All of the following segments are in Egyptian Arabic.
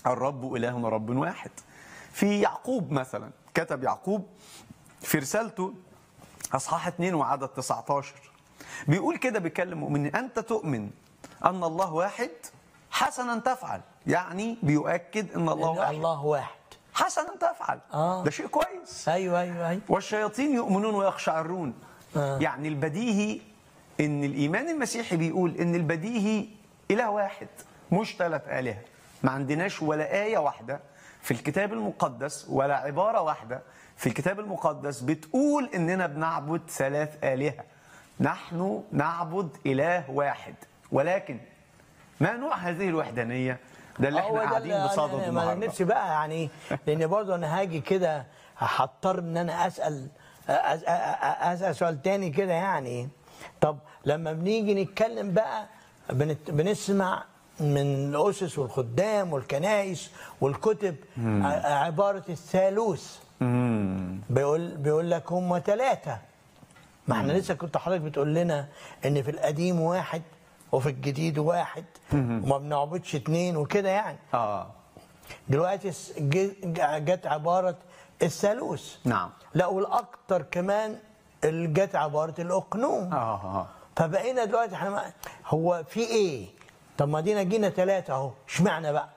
الرب إلهنا رب واحد في يعقوب مثلا كتب يعقوب في رسالته أصحاح 2 وعدد 19 بيقول كده بيكلم مؤمنين أنت تؤمن أن الله واحد حسنا تفعل يعني بيؤكد أن الله إن واحد الله واحد حسنا تفعل آه. ده شيء كويس ايوه ايوه ايوه والشياطين يؤمنون ويخشعرون آه. يعني البديهي ان الايمان المسيحي بيقول ان البديهي اله واحد مش ثلاث الهه ما عندناش ولا ايه واحده في الكتاب المقدس ولا عباره واحده في الكتاب المقدس بتقول اننا بنعبد ثلاث الهه نحن نعبد اله واحد ولكن ما نوع هذه الوحدانيه ده اللي هو احنا ده قاعدين اللي بصدده أنا- ما أنا النهارده نفسي بقى يعني لان برضه انا هاجي كده هضطر ان انا اسال أس- أ- أ- اسال سؤال تاني كده يعني طب لما بنيجي نتكلم بقى بنت- بنسمع من الاسس والخدام والكنائس والكتب ع- عباره الثالوث بيقول بيقول لك هم ثلاثه ما احنا لسه كنت حضرتك بتقول لنا ان في القديم واحد وفي الجديد واحد وما بنعبدش اتنين وكده يعني اه دلوقتي س- ج- جت عبارة الثالوث نعم. لا والأكتر كمان اللي جت عبارة الأقنوم اه اه فبقينا دلوقتي احنا ما- هو في إيه؟ طب ما دينا جينا ثلاثة أهو اشمعنى بقى؟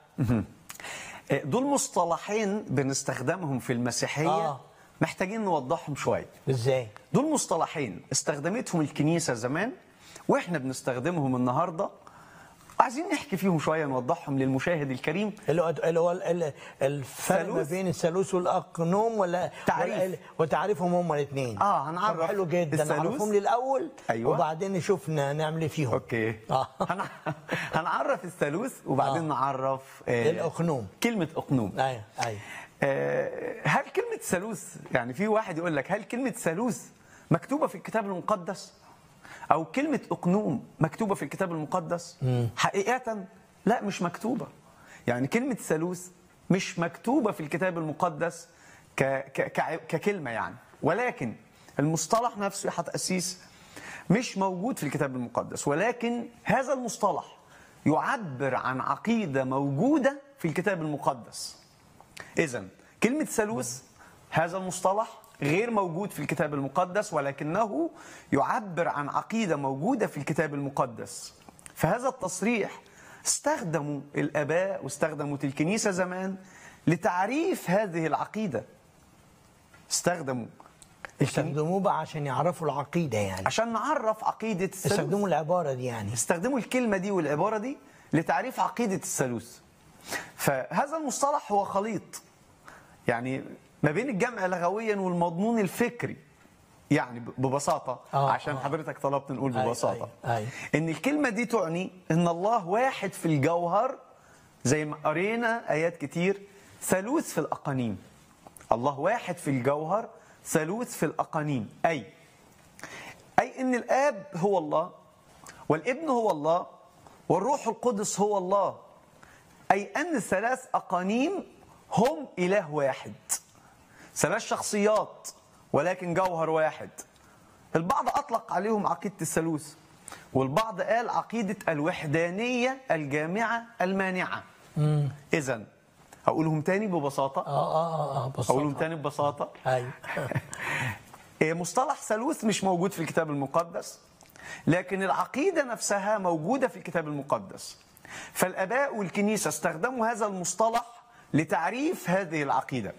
دول مصطلحين بنستخدمهم في المسيحية آه. محتاجين نوضحهم شوية إزاي؟ دول مصطلحين استخدمتهم الكنيسة زمان واحنا بنستخدمهم النهاردة عايزين نحكي فيهم شوية نوضحهم للمشاهد الكريم اللي هو اللي هو ال- الفرق ما الثالوث؟ بين الثالوث والأقنوم ولا تعريف. ولا- وتعريفهم هما الاثنين آه، هنعرف حلو جدا الثالوث. نعرفهم للأول أيوة. وبعدين نشوف ن- نعمل إيه فيهم اوكي آه. هن- هنعرف الثالوث وبعدين آه. نعرف آه، الأقنوم. كلمة أقنوم أيوه أيوه آه، هل كلمة ثالوث يعني في واحد يقول لك هل كلمة ثالوث مكتوبة في الكتاب المقدس؟ أو كلمة أقنوم مكتوبة في الكتاب المقدس؟ حقيقة لا مش مكتوبة. يعني كلمة ثالوث مش مكتوبة في الكتاب المقدس ك ك ك ككلمة يعني ولكن المصطلح نفسه يا تأسيس مش موجود في الكتاب المقدس ولكن هذا المصطلح يعبر عن عقيدة موجودة في الكتاب المقدس. إذا كلمة ثالوث هذا المصطلح غير موجود في الكتاب المقدس ولكنه يعبر عن عقيدة موجودة في الكتاب المقدس فهذا التصريح استخدموا الآباء واستخدمت الكنيسة زمان لتعريف هذه العقيدة استخدموا الكنيسة استخدموه بقى عشان يعرفوا العقيدة يعني عشان نعرف عقيدة الثالوث استخدموا العبارة دي يعني استخدموا الكلمة دي والعبارة دي لتعريف عقيدة الثالوث فهذا المصطلح هو خليط يعني ما بين الجمع لغويا والمضمون الفكري يعني ببساطة آه، عشان آه. حضرتك طلبت نقول أيوة، ببساطة أيوة، أيوة. إن الكلمة دي تعني إن الله واحد في الجوهر زي ما قرينا آيات كتير ثالوث في الأقانيم الله واحد في الجوهر ثالوث في الأقانيم أي أي إن الآب هو الله والابن هو الله والروح القدس هو الله أي أن ثلاث أقانيم هم إله واحد ثلاث شخصيات ولكن جوهر واحد البعض أطلق عليهم عقيدة الثالوث والبعض قال عقيدة الوحدانية الجامعة المانعة إذا هقولهم تاني ببساطة اه اه اه, آه هقولهم بسيطة تاني ببساطة ايوه إيه، مصطلح ثالوث مش موجود في الكتاب المقدس لكن العقيدة نفسها موجودة في الكتاب المقدس فالآباء والكنيسة استخدموا هذا المصطلح لتعريف هذه العقيدة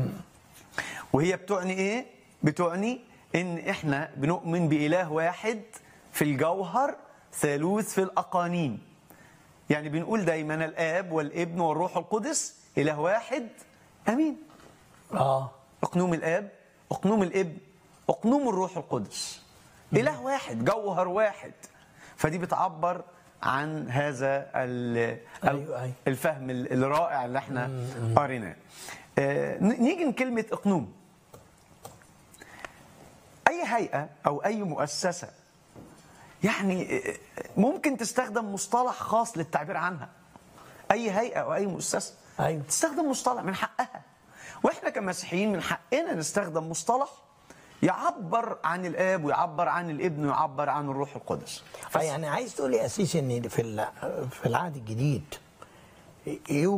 وهي بتعني إيه؟ بتعني إن إحنا بنؤمن بإله واحد في الجوهر ثالوث في الأقانيم يعني بنقول دايما الآب والابن والروح القدس إله واحد أمين اه اقنوم الاب اقنوم الابن اقنوم الروح القدس اله واحد جوهر واحد فدي بتعبر عن هذا ال- أيوة، أيوة. الفهم ال- الرائع اللي احنا قريناه آه، ن- نيجي لكلمه اقنوم اي هيئه او اي مؤسسه يعني آه، ممكن تستخدم مصطلح خاص للتعبير عنها اي هيئه او اي مؤسسه أيوة. تستخدم مصطلح من حقها واحنا كمسيحيين من حقنا نستخدم مصطلح يعبر عن الاب ويعبر عن الابن ويعبر عن الروح القدس يعني عايز تقول لي اساسا ان في ال- في العهد الجديد يوجد